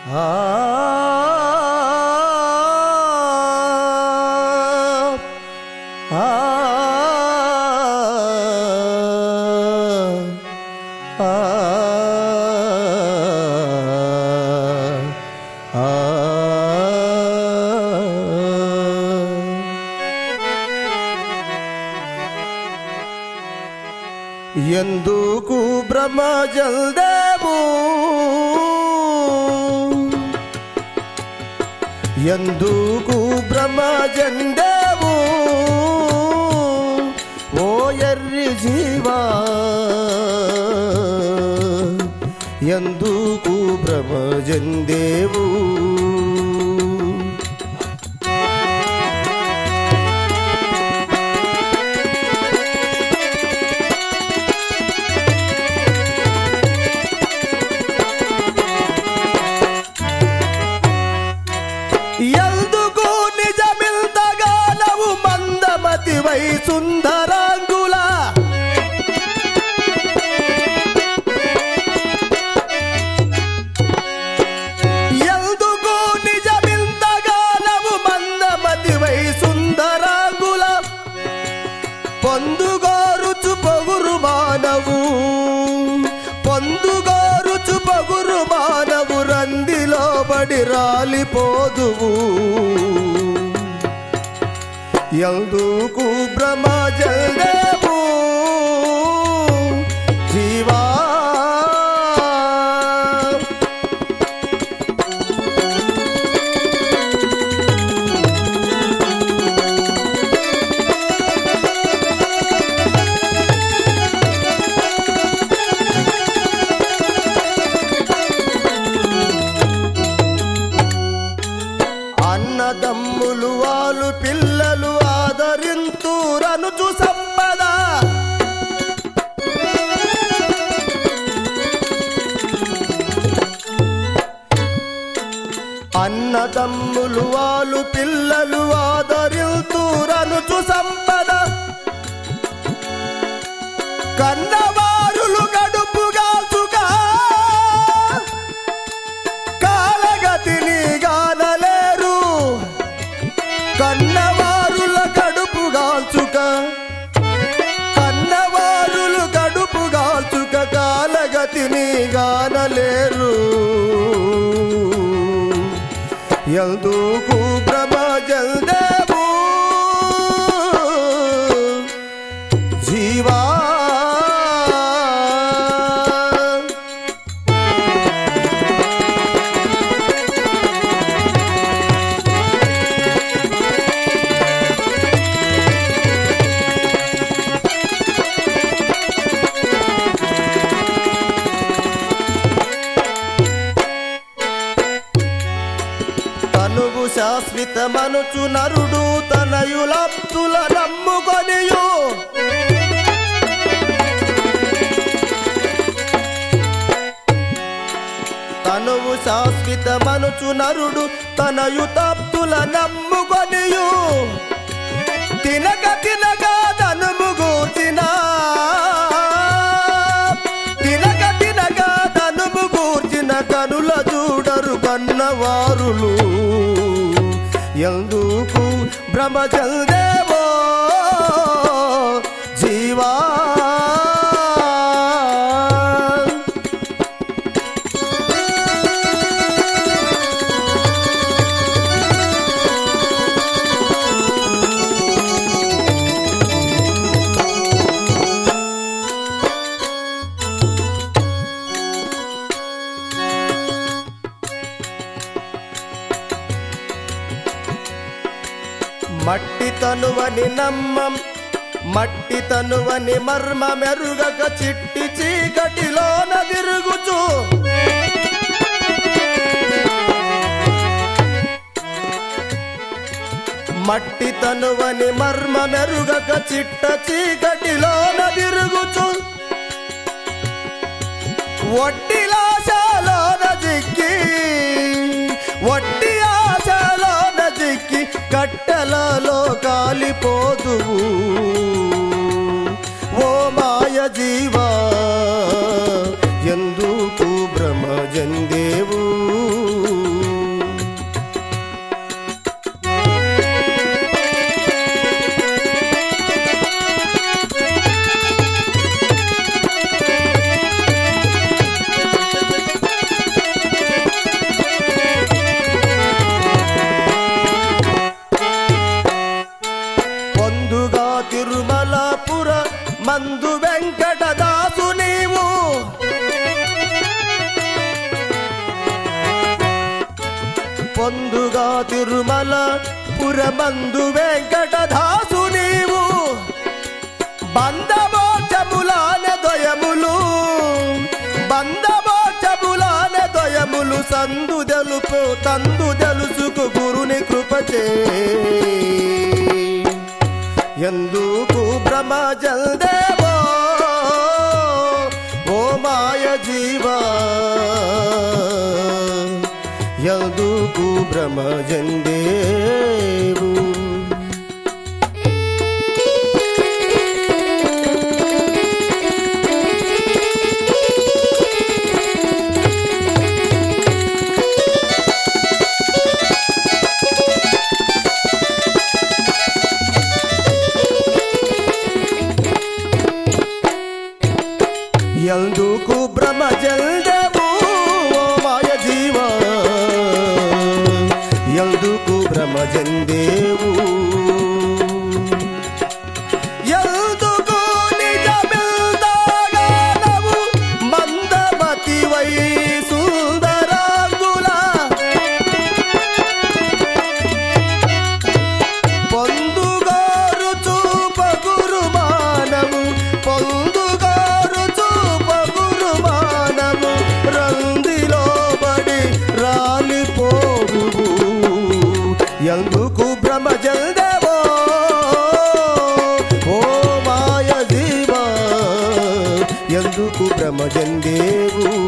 ఎందుకు బ్రహ్మజల్దేవు ఎందుకు బ్రహ్మజందేవు ఓ ఎర్రి జీవా ఎందుకు బ్రహ్మజందేవు ఎందుకు నిజమిల్దగానవు మందమతివై సుందరాంగుల ఎందుకు నిజమిల్దగానవు మందమతివై సుందరాంగుల పొందుగోరుచు పొగురు మానవు పొందుగోరుచు పొగురు మానవు రందిలో బడి రాలిపోదువు ఎందుకు బ్రహ్మజల్దేవు జీవా అన్నదమ్ములు వాళ్ళు పిల్లలు ఆదరింతురనుచు సంపద అన్నదమ్ములు వాళ్ళు పిల్లలు ఆదరింతురనుచు సంపద కన్నవారులు గడుపుగాచుగా కాలగతిని గానలేరు కన్నవారుల కడుపు గాల్చుక కన్నవారులు కడుపు గాల్చుక కాలగతిని గానలేరు ఎందుకు బ్రహ్మజల్దేవు జీవా తనువు శాశ్వతమనుచు నరుడు తనయులప్తుల నమ్ముకొనియు తనువు శాశ్వతమనుచు నరుడు తనయుతప్తుల నమ్ముకొనియు తినక తినక తనుము గూర్చిన తినక తినక తనుము గూర్చిన కనుల చూడరు కన్నవారులు ఎందుకు బ్రహ్మచల్దేవో జీవా మట్టి తనువని నమ్మం మట్టి తనువని మర్మ మెరుగక చిట్టి చీకటిలోన తిరుగుచు మట్టి తనువని మర్మ మెరుగక చిట్ట చీకటిలోన తిరుగుచు ఒట్టిలాశాలోన జిక్కి ఒట్టి ఆశలోన జిక్కి కట్టెలలో కాలిపోదువు ఓ మాయ జీవా ఎందుకు భ్రమజందేవు తిరుమల పురమందు వెంకటదాసు నీవు బంధమోచములాన దొయములు బంధమోచములాన దొయములు సందు తెలుపు తందు తెలుసుకు గురుని కృపచే ఎందుకు భ్రమ జల్దేవో ఓ మాయ జీవా ఎందుకు భ్రమ జందేవు ఎందుకు భ్రమ జల్దేవు ఓ మాయ జీవా ఎందుకు భ్రమ జందేవు ఎందుకు నిజమిల్దాగానవు మందమతి వై సుందరాంగుల పొందుగారు చూపగురు మానము పొందుగారు చూపగురు మానము రందిలో పడి రాలిపోవు ఎందుకు భ్రమ జల్దేవో ఓ మాయ జీవా ఎందుకు భ్రమ జందేవు